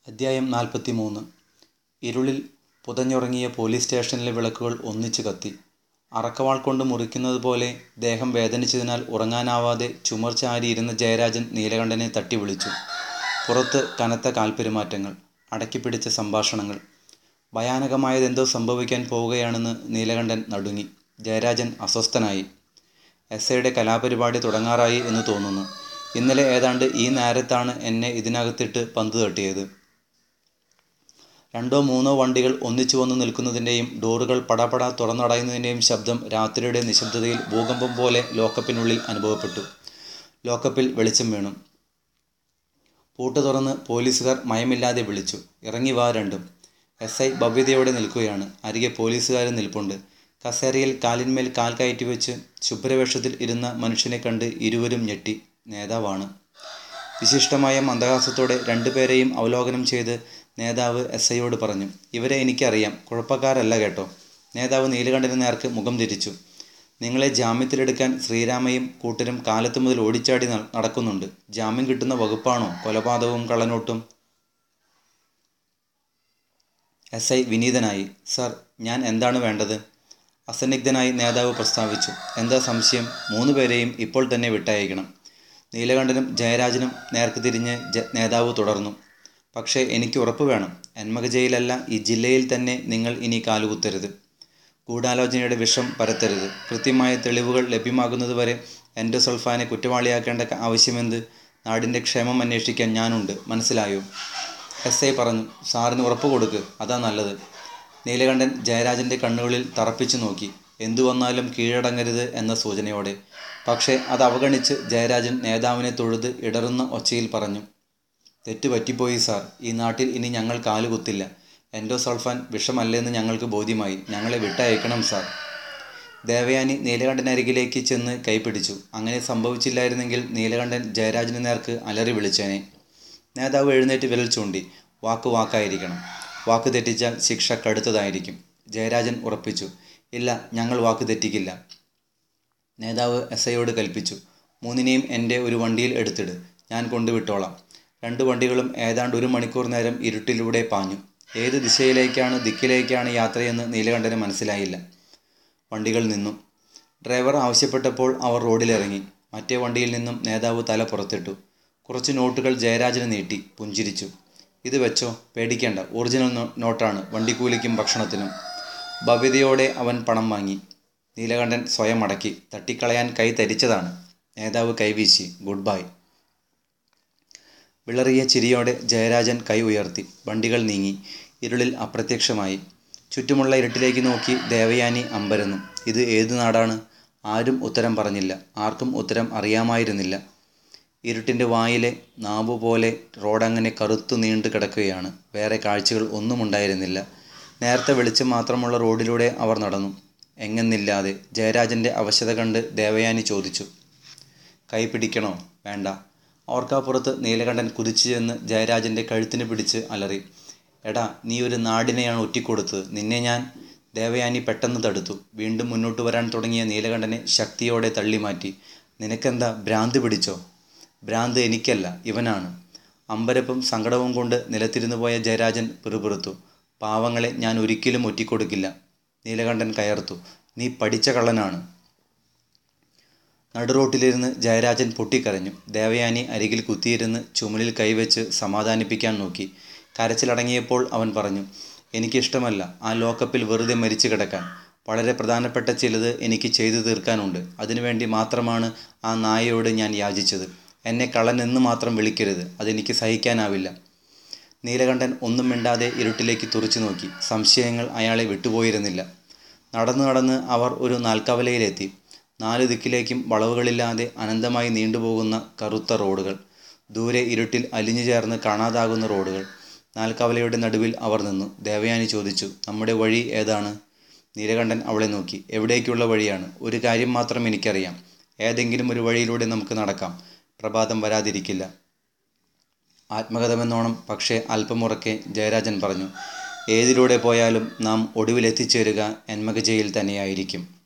അദ്ധ്യായം നാൽപ്പത്തി മൂന്ന് ഇരുളിൽ പുതഞ്ഞുറങ്ങിയ പോലീസ് സ്റ്റേഷനിലെ വിളക്കുകൾ ഒന്നിച്ച് കത്തി അറക്കവാൾ കൊണ്ട് മുറിക്കുന്നത് പോലെ ദേഹം വേദനിച്ചതിനാൽ ഉറങ്ങാനാവാതെ ചുമർ ചാരിയിരുന്ന ജയരാജൻ നീലകണ്ഠനെ തട്ടി വിളിച്ചു പുറത്ത് കനത്ത കാൽപ്പെരുമാറ്റങ്ങൾ അടക്കിപ്പിടിച്ച സംഭാഷണങ്ങൾ ഭയാനകമായതെന്തോ സംഭവിക്കാൻ പോവുകയാണെന്ന് നീലകണ്ഠൻ നടുങ്ങി ജയരാജൻ അസ്വസ്ഥനായി എസ് ഐയുടെ കലാപരിപാടി തുടങ്ങാറായി എന്ന് തോന്നുന്നു ഇന്നലെ ഏതാണ്ട് ഈ നേരത്താണ് എന്നെ ഇതിനകത്തിട്ട് പന്ത് തട്ടിയത് രണ്ടോ മൂന്നോ വണ്ടികൾ ഒന്നിച്ചു വന്നു നിൽക്കുന്നതിൻ്റെയും ഡോറുകൾ പടപട തുറന്നടയുന്നതിൻ്റെയും ശബ്ദം രാത്രിയുടെ നിശബ്ദതയിൽ ഭൂകമ്പം പോലെ ലോക്കപ്പിനുള്ളിൽ അനുഭവപ്പെട്ടു ലോക്കപ്പിൽ വെളിച്ചം വീണു പൂട്ട് തുറന്ന് പോലീസുകാർ മയമില്ലാതെ വിളിച്ചു ഇറങ്ങി വാ രണ്ടും എസ് ഐ ഭവ്യതയോടെ നിൽക്കുകയാണ് അരികെ പോലീസുകാരും നിൽപ്പുണ്ട് കസേരയിൽ കാലിന്മേൽ കാൽ കയറ്റി വെച്ച് ശുഭ്രവേഷത്തിൽ ഇരുന്ന മനുഷ്യനെ കണ്ട് ഇരുവരും ഞെട്ടി നേതാവാണ് വിശിഷ്ടമായ മന്ദഹാസത്തോടെ രണ്ടുപേരെയും അവലോകനം ചെയ്ത് നേതാവ് എസ് ഐയോട് പറഞ്ഞു ഇവരെ എനിക്കറിയാം കുഴപ്പക്കാരല്ല കേട്ടോ നേതാവ് നീലകണ്ഠന് നേർക്ക് മുഖം തിരിച്ചു നിങ്ങളെ ജാമ്യത്തിലെടുക്കാൻ ശ്രീരാമയും കൂട്ടരും കാലത്തു മുതൽ ഓടിച്ചാടി നടക്കുന്നുണ്ട് ജാമ്യം കിട്ടുന്ന വകുപ്പാണോ കൊലപാതകവും കള്ളനോട്ടും എസ് ഐ വിനീതനായി സർ ഞാൻ എന്താണ് വേണ്ടത് അസന്നിഗ്ധനായി നേതാവ് പ്രസ്താവിച്ചു എന്താ സംശയം മൂന്ന് പേരെയും ഇപ്പോൾ തന്നെ വിട്ടയക്കണം നീലകണ്ഠനും ജയരാജനും നേർക്ക് തിരിഞ്ഞ് ജ നേതാവ് തുടർന്നു പക്ഷേ എനിക്ക് ഉറപ്പ് വേണം എന്മകജയിലല്ല ഈ ജില്ലയിൽ തന്നെ നിങ്ങൾ ഇനി കാലുകുത്തരുത് ഗൂഢാലോചനയുടെ വിഷം പരത്തരുത് കൃത്യമായ തെളിവുകൾ ലഭ്യമാകുന്നതുവരെ എൻ്റെ സൾഫാനെ കുറ്റവാളിയാക്കേണ്ട ആവശ്യമെന്ത് നാടിൻ്റെ ക്ഷേമം അന്വേഷിക്കാൻ ഞാനുണ്ട് മനസ്സിലായോ എസ് ഐ പറഞ്ഞു സാറിന് ഉറപ്പ് കൊടുക്ക് അതാ നല്ലത് നീലകണ്ഠൻ ജയരാജൻ്റെ കണ്ണുകളിൽ തറപ്പിച്ചു നോക്കി എന്തു വന്നാലും കീഴടങ്ങരുത് എന്ന സൂചനയോടെ പക്ഷേ അത് അവഗണിച്ച് ജയരാജൻ നേതാവിനെ തൊഴുത് ഇടറുന്ന ഒച്ചയിൽ പറഞ്ഞു തെറ്റ് പറ്റിപ്പോയി സാർ ഈ നാട്ടിൽ ഇനി ഞങ്ങൾ കാലുകുത്തില്ല എൻഡോസൾഫാൻ വിഷമല്ലെന്ന് ഞങ്ങൾക്ക് ബോധ്യമായി ഞങ്ങളെ വിട്ടയക്കണം സാർ ദേവയാനി നീലകണ്ഠനരികിലേക്ക് ചെന്ന് കൈപിടിച്ചു അങ്ങനെ സംഭവിച്ചില്ലായിരുന്നെങ്കിൽ നീലകണ്ഠൻ ജയരാജന് നേർക്ക് അലറി വിളിച്ചേനെ നേതാവ് എഴുന്നേറ്റ് വിരൽ ചൂണ്ടി വാക്ക് വാക്കായിരിക്കണം വാക്ക് തെറ്റിച്ചാൽ ശിക്ഷ കടുത്തതായിരിക്കും ജയരാജൻ ഉറപ്പിച്ചു ഇല്ല ഞങ്ങൾ വാക്ക് തെറ്റിക്കില്ല നേതാവ് എസ് ഐയോട് കൽപ്പിച്ചു മൂന്നിനെയും എൻ്റെ ഒരു വണ്ടിയിൽ എടുത്തിട് ഞാൻ കൊണ്ടുവിട്ടോളാം രണ്ട് വണ്ടികളും ഏതാണ്ട് ഒരു മണിക്കൂർ നേരം ഇരുട്ടിലൂടെ പാഞ്ഞു ഏത് ദിശയിലേക്കാണ് ദിക്കിലേക്കാണ് യാത്രയെന്ന് നീലകണ്ഠന് മനസ്സിലായില്ല വണ്ടികൾ നിന്നു ഡ്രൈവർ ആവശ്യപ്പെട്ടപ്പോൾ അവർ റോഡിലിറങ്ങി മറ്റേ വണ്ടിയിൽ നിന്നും നേതാവ് തല പുറത്തിട്ടു കുറച്ച് നോട്ടുകൾ ജയരാജന് നീട്ടി പുഞ്ചിരിച്ചു ഇത് വെച്ചോ പേടിക്കേണ്ട ഒറിജിനൽ നോട്ടാണ് വണ്ടിക്കൂലിക്കും ഭക്ഷണത്തിനും ഭവ്യതയോടെ അവൻ പണം വാങ്ങി നീലകണ്ഠൻ സ്വയം അടക്കി തട്ടിക്കളയാൻ കൈ തരിച്ചതാണ് നേതാവ് കൈവീശി ഗുഡ് ബൈ വിളറിയ ചിരിയോടെ ജയരാജൻ കൈ ഉയർത്തി വണ്ടികൾ നീങ്ങി ഇരുളിൽ അപ്രത്യക്ഷമായി ചുറ്റുമുള്ള ഇരുട്ടിലേക്ക് നോക്കി ദേവയാനി അമ്പരന്നു ഇത് ഏതു നാടാണ് ആരും ഉത്തരം പറഞ്ഞില്ല ആർക്കും ഉത്തരം അറിയാമായിരുന്നില്ല ഇരുട്ടിൻ്റെ വായിലെ നാമ്പു പോലെ റോഡങ്ങനെ കറുത്തു നീണ്ടു കിടക്കുകയാണ് വേറെ കാഴ്ചകൾ ഒന്നും ഉണ്ടായിരുന്നില്ല നേരത്തെ വെളിച്ചം മാത്രമുള്ള റോഡിലൂടെ അവർ നടന്നു എങ്ങെന്നില്ലാതെ ജയരാജൻ്റെ അവശത കണ്ട് ദേവയാനി ചോദിച്ചു കൈ പിടിക്കണോ വേണ്ട ഓർക്കാപ്പുറത്ത് നീലകണ്ഠൻ കുതിച്ചു ചെന്ന് ജയരാജൻ്റെ കഴുത്തിന് പിടിച്ച് അലറി എടാ നീ ഒരു നാടിനെയാണ് ഒറ്റിക്കൊടുത്തത് നിന്നെ ഞാൻ ദേവയാനി പെട്ടെന്ന് തടുത്തു വീണ്ടും മുന്നോട്ട് വരാൻ തുടങ്ങിയ നീലകണ്ഠനെ ശക്തിയോടെ തള്ളിമാറ്റി നിനക്കെന്താ ഭ്രാന്ത് പിടിച്ചോ ഭ്രാന്ത് എനിക്കല്ല ഇവനാണ് അമ്പരപ്പും സങ്കടവും കൊണ്ട് നിലത്തിരുന്നു പോയ ജയരാജൻ പിറുപിറുത്തു പാവങ്ങളെ ഞാൻ ഒരിക്കലും ഒറ്റിക്കൊടുക്കില്ല നീലകണ്ഠൻ കയർത്തു നീ പഠിച്ച കള്ളനാണ് നടുറോട്ടിലിരുന്ന് ജയരാജൻ പൊട്ടിക്കരഞ്ഞു ദേവയാനി അരികിൽ കുത്തിയിരുന്ന് ചുമലിൽ കൈവച്ച് സമാധാനിപ്പിക്കാൻ നോക്കി കരച്ചിലടങ്ങിയപ്പോൾ അവൻ പറഞ്ഞു എനിക്കിഷ്ടമല്ല ആ ലോക്കപ്പിൽ വെറുതെ മരിച്ചു കിടക്കാൻ വളരെ പ്രധാനപ്പെട്ട ചിലത് എനിക്ക് ചെയ്തു തീർക്കാനുണ്ട് അതിനുവേണ്ടി മാത്രമാണ് ആ നായയോട് ഞാൻ യാചിച്ചത് എന്നെ കള്ളനെന്ന് മാത്രം വിളിക്കരുത് അതെനിക്ക് സഹിക്കാനാവില്ല നീലകണ്ഠൻ ഒന്നും മിണ്ടാതെ ഇരുട്ടിലേക്ക് തുറച്ചു നോക്കി സംശയങ്ങൾ അയാളെ വിട്ടുപോയിരുന്നില്ല നടന്നു നടന്ന് അവർ ഒരു നാൽക്കവലയിലെത്തി നാല് ദിക്കിലേക്കും വളവുകളില്ലാതെ അനന്തമായി നീണ്ടുപോകുന്ന കറുത്ത റോഡുകൾ ദൂരെ ഇരുട്ടിൽ അലിഞ്ഞു ചേർന്ന് കാണാതാകുന്ന റോഡുകൾ നാൽക്കവലയുടെ നടുവിൽ അവർ നിന്നു ദേവയാനി ചോദിച്ചു നമ്മുടെ വഴി ഏതാണ് നീലകണ്ഠൻ അവളെ നോക്കി എവിടേക്കുള്ള വഴിയാണ് ഒരു കാര്യം മാത്രം എനിക്കറിയാം ഏതെങ്കിലും ഒരു വഴിയിലൂടെ നമുക്ക് നടക്കാം പ്രഭാതം വരാതിരിക്കില്ല ആത്മകഥമെന്നോണം പക്ഷേ അല്പമുറക്കെ ജയരാജൻ പറഞ്ഞു ഏതിലൂടെ പോയാലും നാം ഒടുവിലെത്തിച്ചേരുക എന്മകജയിൽ തന്നെയായിരിക്കും